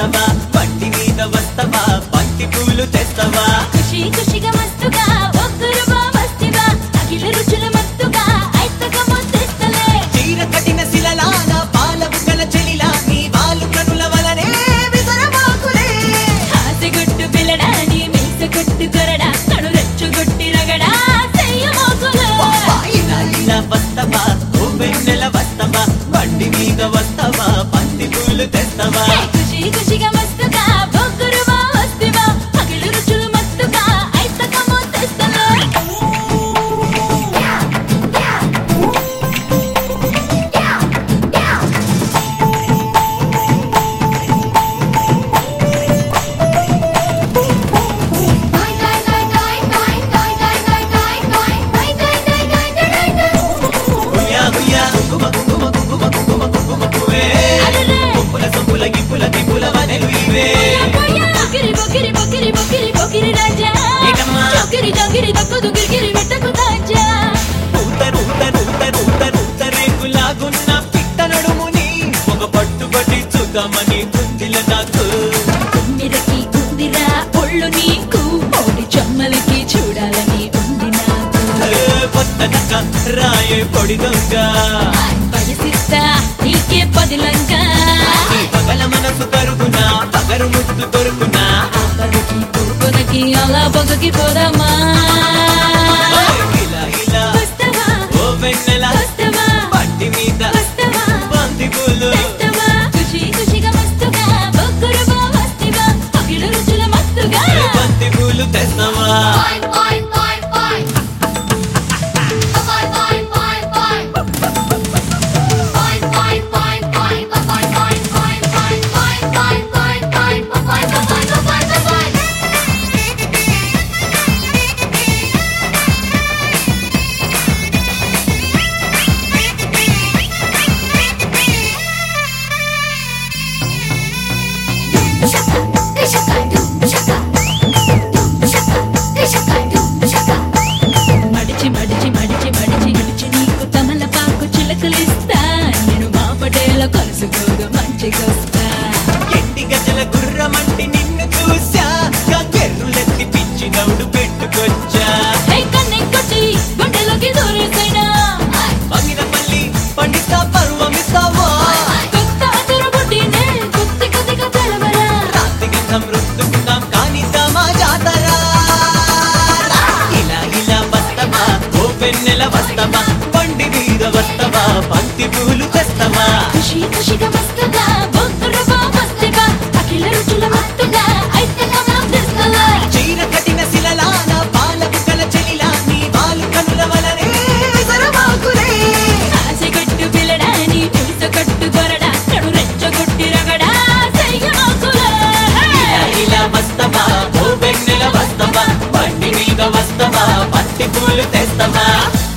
వస్తవా బండి మీద వస్తవా బంతి పూలు తెస్తవా ఖుషి ఖుషిగా మస్తుగా ఒక్కరువా మస్తివా అఖిల రుచుల మత్తుగా ఐతక ముద్దిస్తలే చీర కట్టిన శిలలాల పాల బుగ్గల చెలిలా నీ వాళ్ళు కనుల వలనే విసరబాకులే హాసిగుట్టు పిల్లడాని మీస కొట్టు కొరడా కడు రెచ్చుగొట్టి రగడా చెయ్యమోకులే వస్తవా, ఇలా ఇలా వస్తవా ఓ వెన్నెల వస్తవా బండి మీద వస్తవా బంతి పూలు తెస్తవా ఖుషి ఖుషిగా మస్తుగా ఒక్కరువా మస్తివా అఖిల రుచుల మత్తుగా ఐతక ముద్దిస్తలే గుయ్యా గుయ్యా గుమ గుమ గుమ గుమ గుమ గుమే అరెరే! గుప్పుల సొప్పుల గిప్పుల గిప్పుల వనెలు ఇవే బొకిరి బొకిరి బొకిరి బొకిరి బొకిరి రాజా ఏటమ్మా? చొకిరి చొకిరి దక్కుదు గిరిగిరి మెట్టకు తాజా ఊతరు ఊతరు ఊతరు ఊతరు ఊతరేకులాగున్న పిట్ట నడుముని ఒక పట్టుబడి చూద్దామని గుందిల నాకు మిరకి ఉందిరా ఒళ్ళు నీకు ఓడి చమ్మలికి చూడాలని ఉంది నాకు ఏ పొత్తనక రాయే పొడి దొంగ వయసిస్తా నీకే పదిలంగా ఈ పగల మనసు కరుగునా పగరు ముద్దు దొరుకునా ఆ పగకి పూపదకి అలా పగకి పోదామా ఇలా ఇలా వస్తవా ఓ వెన్నెల వస్తవా పట్టి మీద వస్తవా బంతి పూలు తెస్తవా ఖుషి ఖుషిగా మస్తుగా బొక్కురువా మస్తివా అఖిల రుచుల మత్తుగా ఏ బంతి పూలు తెస్తావా మడిచి మడిచి మడిచి మడిచి మడిచి నీకు తమలపాకు చిలకలిస్తా నేను మా పటేల కలుసుకోగా మంచిగొస్తా ఎండి గజల గుర్రమంటి నిన్ను చూసా గెర్రులెత్తి పిచ్చి నవ్వుడు పెట్టుకొచ్చా హే కన్నె కొట్టి గుండెలోకి దూరేసైనా మంగిన పల్లి పండిస్తా పర్వమిస్తావా కొత్త అతరు బుడ్డినే కొత్తి కొద్దిగా తెలవరా రాత్రి గంధం రుద్దుకుందాం కానిద్దామా జాతరా ఇలా ఇలా వస్తవా ఓ వెన్నెల వస్తవా బండి మీద వస్తవా బంతి పూలు తెస్తవా ఖుషి ఖుషిగా మస్తుగా బొక్కురువా మస్తిగా అఖిల రుచుల మత్తుగా ఐతగా మాదిస్తలా చీర కట్టిన శిలలాల పాల బుగ్గల చెలిలా నీ వాళ్ళు కనుల వలనే విసరబాకులే ఆశగట్టు పిల్లడాని పిలుస కట్టు గొరడా కడు రెచ్చగొట్టి రగడా చెయ్యమోకులే ఇలా ఇలా వస్తవా ఓ వెన్నెల వస్తవా బండి మీద వస్తవా పత్తి పూలు తెస్తవా